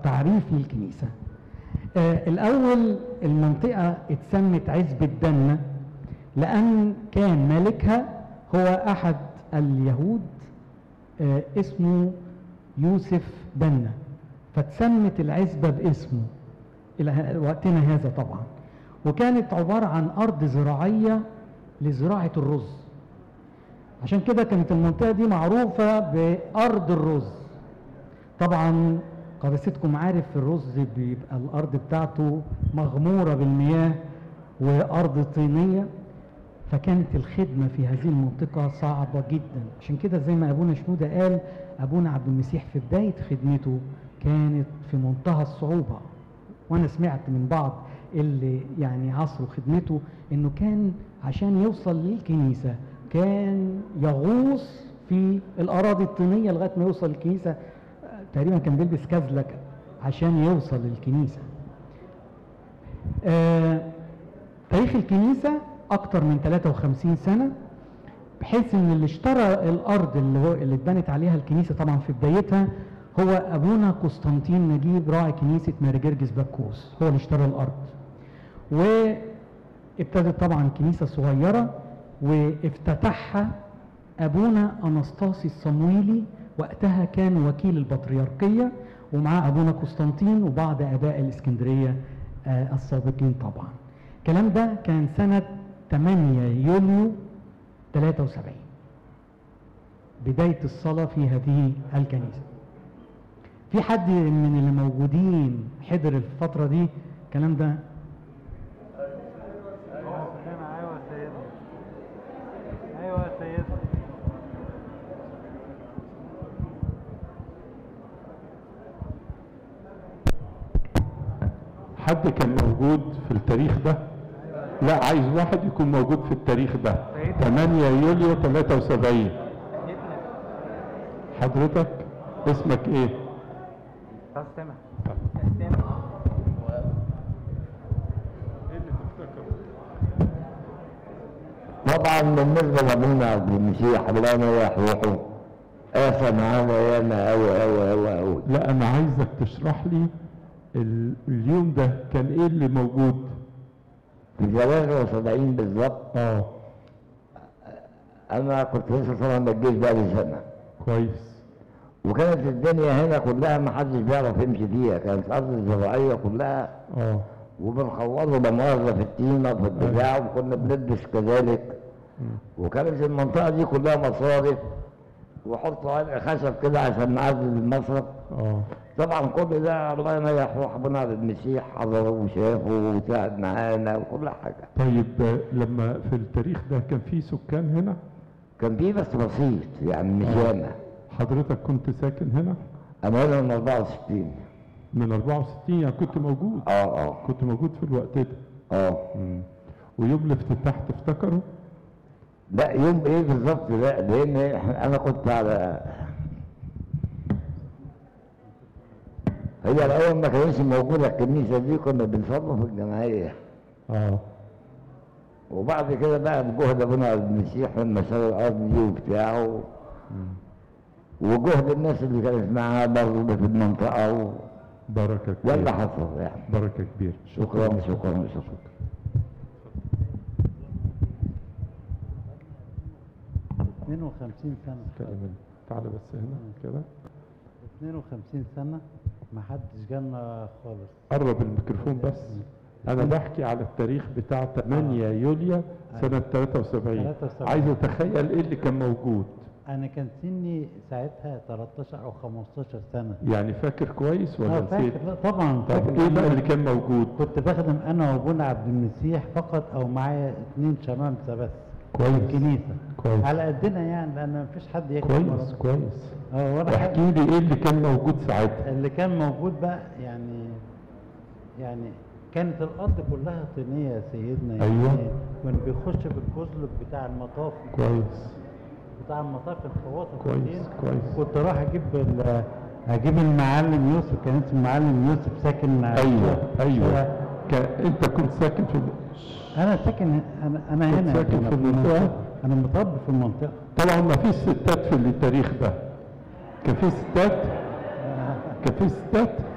تعريف للكنيسة آه الأول المنطقة اتسمت عزبة دنة لأن كان مالكها هو أحد اليهود آه اسمه يوسف دنة فتسمت العزبة باسمه إلى وقتنا هذا طبعا وكانت عبارة عن أرض زراعية لزراعة الرز عشان كده كانت المنطقة دي معروفة بأرض الرز طبعا قداستكم عارف الرز بيبقى الأرض بتاعته مغمورة بالمياه وأرض طينية فكانت الخدمة في هذه المنطقة صعبة جدا عشان كده زي ما أبونا شنودة قال أبونا عبد المسيح في بداية خدمته كانت في منتهى الصعوبة وأنا سمعت من بعض اللي يعني عصروا خدمته إنه كان عشان يوصل للكنيسة كان يغوص في الأراضي الطينية لغاية ما يوصل للكنيسة تقريبا كان بيلبس كازلك عشان يوصل للكنيسة آه تاريخ الكنيسة أكتر من 53 سنة بحيث ان اللي اشترى الارض اللي هو اللي اتبنت عليها الكنيسه طبعا في بدايتها هو ابونا قسطنطين نجيب راعي كنيسه ماري جرجس بكوس هو اللي اشترى الارض وابتدت طبعا كنيسه صغيره وافتتحها ابونا انستاسي الصمويلي وقتها كان وكيل البطريركيه ومعاه ابونا قسطنطين وبعض اباء الاسكندريه آه السابقين طبعا الكلام ده كان سنه 8 يوليو 73 بداية الصلاة في هذه الكنيسة في حد من اللي موجودين حضر الفترة دي الكلام ده ايوه سيدنا ايوه سيدنا حد كان موجود في التاريخ ده لا عايز واحد يكون موجود في التاريخ ده 8 يوليو 73 حضرتك اسمك ايه استاذ سامح طبعا بالنسبه لابونا عبد المسيح الله يريح روحه قاسى معانا ياما قوي قوي قوي قوي لا انا عايزك تشرح لي ال- اليوم ده كان ايه اللي موجود في 73 بالظبط اه انا كنت لسه طالع من الجيش بقالي سنه كويس وكانت الدنيا هنا كلها ما حدش بيعرف يمشي فيها كانت ارض زراعيه كلها اه وبنخوضه بمؤاخذه في الطينه في البتاع وكنا بنلبس كذلك وكانت المنطقه دي كلها مصارف وحطوا علق خشب كده عشان نعزل المصرف اه طبعا كل ده الله يريح روح ابونا عبد المسيح حضره وشافه وساعد معانا وكل حاجه طيب آه، لما في التاريخ ده كان في سكان هنا كان في بس بسيط يعني مش آه. ياما حضرتك كنت ساكن هنا انا هنا من 64 من 64 يعني كنت موجود اه اه كنت موجود في الوقت ده اه مم. ويوم الافتتاح تفتكره لا يوم ايه بالظبط لا لان انا كنت على هي الاول ما كانتش موجوده الكنيسه دي كنا بنصلي في الجمعيه اه وبعد كده بقى بجهد ابونا عبد المسيح لما شال الارض دي وبتاعه وجهد الناس اللي كانت معاه برضه في المنطقه و... بركة ولا كبيرة حصل يعني بركة كبيرة شكرا شكرا شكرا 52 سنة كلمة تعالى بس هنا كده 52 سنة ما حدش جالنا خالص قرب الميكروفون بس انا بحكي على التاريخ بتاع 8 يوليو سنة 73 73. عايز اتخيل ايه اللي كان موجود أنا كان سني ساعتها 13 أو 15 سنة يعني فاكر كويس ولا آه، نسيت فاكر لا طبعا طب فاكر ايه بقى أنا اللي كان موجود كنت بخدم أنا وأبونا عبد المسيح فقط أو معايا اتنين شمامسة بس في كويس الكنيسة كويس على قدنا يعني لأن مفيش حد يكتب كويس كويس اه ولا حاجة احكي لي ايه اللي كان موجود ساعتها اللي كان موجود بقى يعني يعني كانت الارض كلها طينيه يا سيدنا يعني أيوة. كان بيخش بالكزلك بتاع المطاف كويس بتاع المطاف الخواطر كويس الطين. كويس كنت رايح اجيب ال- اجيب المعلم يوسف كان اسمه المعلم يوسف ساكن ايوه ايوه ك... انت كنت ساكن في انا ساكن انا انا كنت هنا ساكن هنا في المنطقة؟ انا متربي في المنطقه طبعا ما فيش ستات في التاريخ ده كان في ستات كان في ستات